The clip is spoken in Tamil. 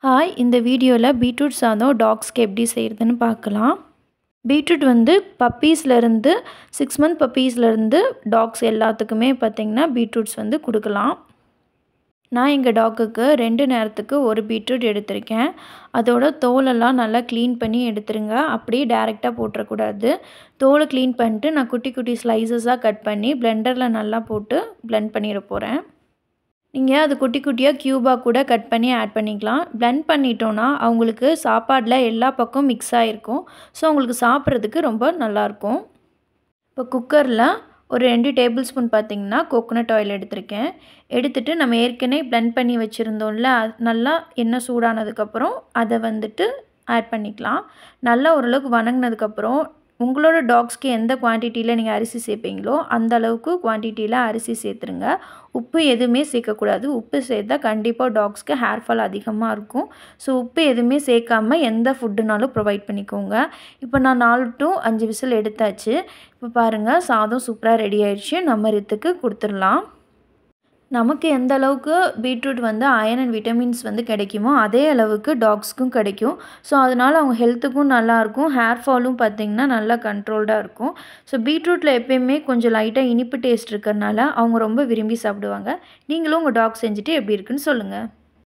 ஹாய் இந்த வீடியோவில் பீட்ரூட் சாதம் டாக்ஸ்க்கு எப்படி செய்கிறதுன்னு பார்க்கலாம் பீட்ரூட் வந்து பப்பீஸ்லேருந்து சிக்ஸ் மந்த் பப்பீஸ்லேருந்து டாக்ஸ் எல்லாத்துக்குமே பார்த்திங்கன்னா பீட்ரூட்ஸ் வந்து கொடுக்கலாம் நான் எங்கள் டாக்குக்கு ரெண்டு நேரத்துக்கு ஒரு பீட்ரூட் எடுத்திருக்கேன் அதோட தோலெல்லாம் நல்லா க்ளீன் பண்ணி எடுத்துருங்க அப்படியே டேரெக்டாக போட்டுறக்கூடாது தோலை க்ளீன் பண்ணிட்டு நான் குட்டி குட்டி ஸ்லைசஸாக கட் பண்ணி பிளெண்டரில் நல்லா போட்டு பிளெண்ட் பண்ணிட போகிறேன் நீங்கள் அது குட்டி குட்டியாக க்யூபாக கூட கட் பண்ணி ஆட் பண்ணிக்கலாம் பிளெண்ட் பண்ணிட்டோன்னா அவங்களுக்கு சாப்பாடில் எல்லா பக்கம் மிக்ஸ் ஆகிருக்கும் ஸோ அவங்களுக்கு சாப்பிட்றதுக்கு ரொம்ப நல்லாயிருக்கும் இப்போ குக்கரில் ஒரு ரெண்டு டேபிள் ஸ்பூன் பார்த்திங்கன்னா கோகோனட் ஆயில் எடுத்திருக்கேன் எடுத்துகிட்டு நம்ம ஏற்கனவே பிளெண்ட் பண்ணி வச்சுருந்தோம்ல நல்லா எண்ணெய் சூடானதுக்கப்புறம் அதை வந்துட்டு ஆட் பண்ணிக்கலாம் நல்லா ஓரளவுக்கு வணங்கினதுக்கப்புறம் உங்களோட டாக்ஸ்க்கு எந்த குவான்டிட்டியில் நீங்கள் அரிசி சேர்ப்பீங்களோ அந்த அளவுக்கு குவான்டிட்டியில் அரிசி சேர்த்துருங்க உப்பு எதுவுமே சேர்க்கக்கூடாது உப்பு சேர்த்தா கண்டிப்பாக டாக்ஸ்க்கு ஹேர் ஃபால் அதிகமாக இருக்கும் ஸோ உப்பு எதுவுமே சேர்க்காம எந்த ஃபுட்டுனாலும் ப்ரொவைட் பண்ணிக்கோங்க இப்போ நான் நாலு டு அஞ்சு விசில் எடுத்தாச்சு இப்போ பாருங்கள் சாதம் சூப்பராக ரெடி ஆயிடுச்சு நம்ம ரித்துக்கு கொடுத்துடலாம் நமக்கு எந்த அளவுக்கு பீட்ரூட் வந்து அயன் அண்ட் விட்டமின்ஸ் வந்து கிடைக்குமோ அதே அளவுக்கு டாக்ஸ்க்கும் கிடைக்கும் ஸோ அதனால் அவங்க ஹெல்த்துக்கும் நல்லாயிருக்கும் ஹேர் ஃபாலும் பார்த்திங்கன்னா நல்லா கண்ட்ரோல்டாக இருக்கும் ஸோ பீட்ரூட்டில் எப்பயுமே கொஞ்சம் லைட்டாக இனிப்பு டேஸ்ட் இருக்கிறனால அவங்க ரொம்ப விரும்பி சாப்பிடுவாங்க நீங்களும் உங்கள் டாக் செஞ்சுட்டு எப்படி இருக்குன்னு சொல்லுங்கள்